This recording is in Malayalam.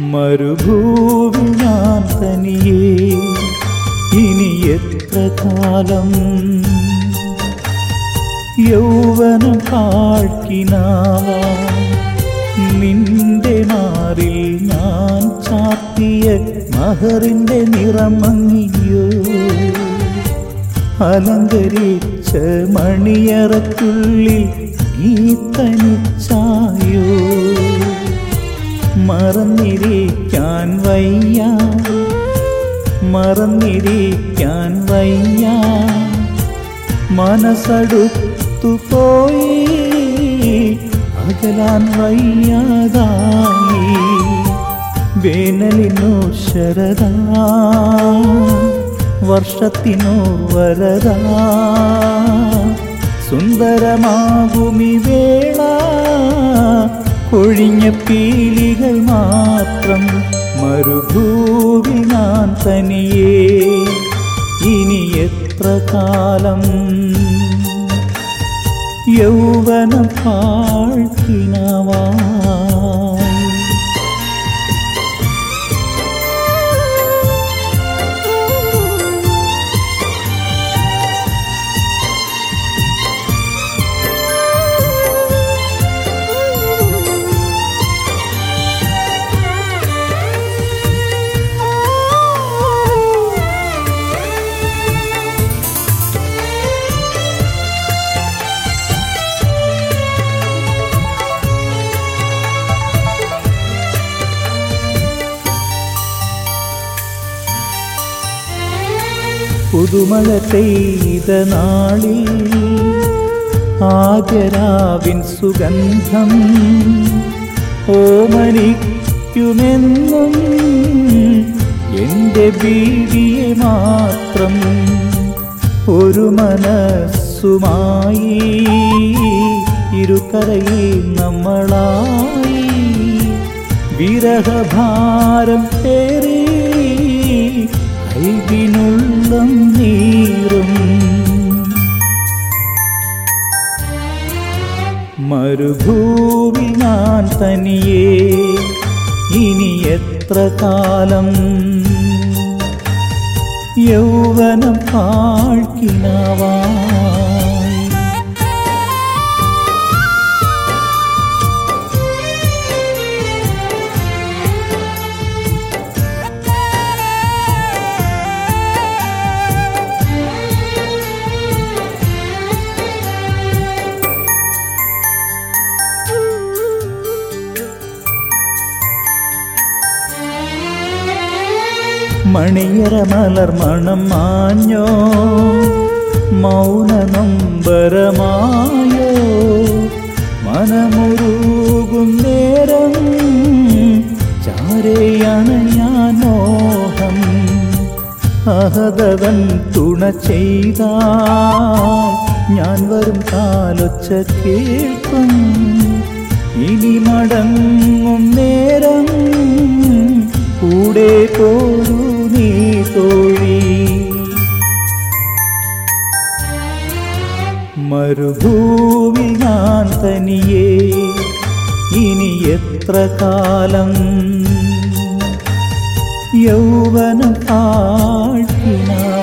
മരുഭൂമി ഞാൻ തനിയേ ഇനി എത്ര കാലം യൗവനം കാഴ്ക്കിനാവ നിന്റെ മാറിൽ ഞാൻ ചാത്തിയ മഹറിന്റെ നിറമങ്ങിയോ അലങ്കരിച്ച മണിയറക്കുള്ളിൽ നീ തനിച്ചായോ മറന്നിരിക്കാൻ വയ്യ മറന്നിരിക്കാൻ വയ്യ മനസ്സടുത്തു പോയി അകലാൻ വയ്യാതായി വേനലിനു ശരദ വർഷത്തിനു വരദ സുന്ദരമാകുമി വേള കൊഴിഞ്ഞ പീലികൾ മാത്രം മരുഭൂമി ഞാൻ തനിയേ ഇനി എത്ര കാലം യൗവനം പാഴ്ത്തിനവാ പുതുമഴ പെയ്ത നാളിൽ ആദ്യരാവിൻ സുഗന്ധം ഓമനിക്കുമെന്നും എൻ്റെ ബീവിയെ മാത്രം ഒരു മനസ്സുമായി ഇരുകരയിൽ നമ്മളായി വിരഹഭാരം പേറി കൈവിനുള്ളം നീറും മരുഭൂമി ഞാൻ തനിയേ ഇനി എത്ര കാലം യൗവനം പാഴ്ക്കിനവായി മണിയറ മലർ മണം മാഞ്ഞോ മൗന നൊമ്പരമായോ മനമുരുകും നേരം ചാരയണയാൻ മോഹം അഹതവൻ തുണ ചെയ്ത ഞാൻ വരും കാലൊച്ച കേൾക്കും ഇനി മടങ്ങും നേരം കൂടെ പോരൂ നീ തോഴി മരുഭൂമി ഞാൻ തനിയേ ഇനി എത്ര കാലം യൗവനം പാഴ്ത്തിനാ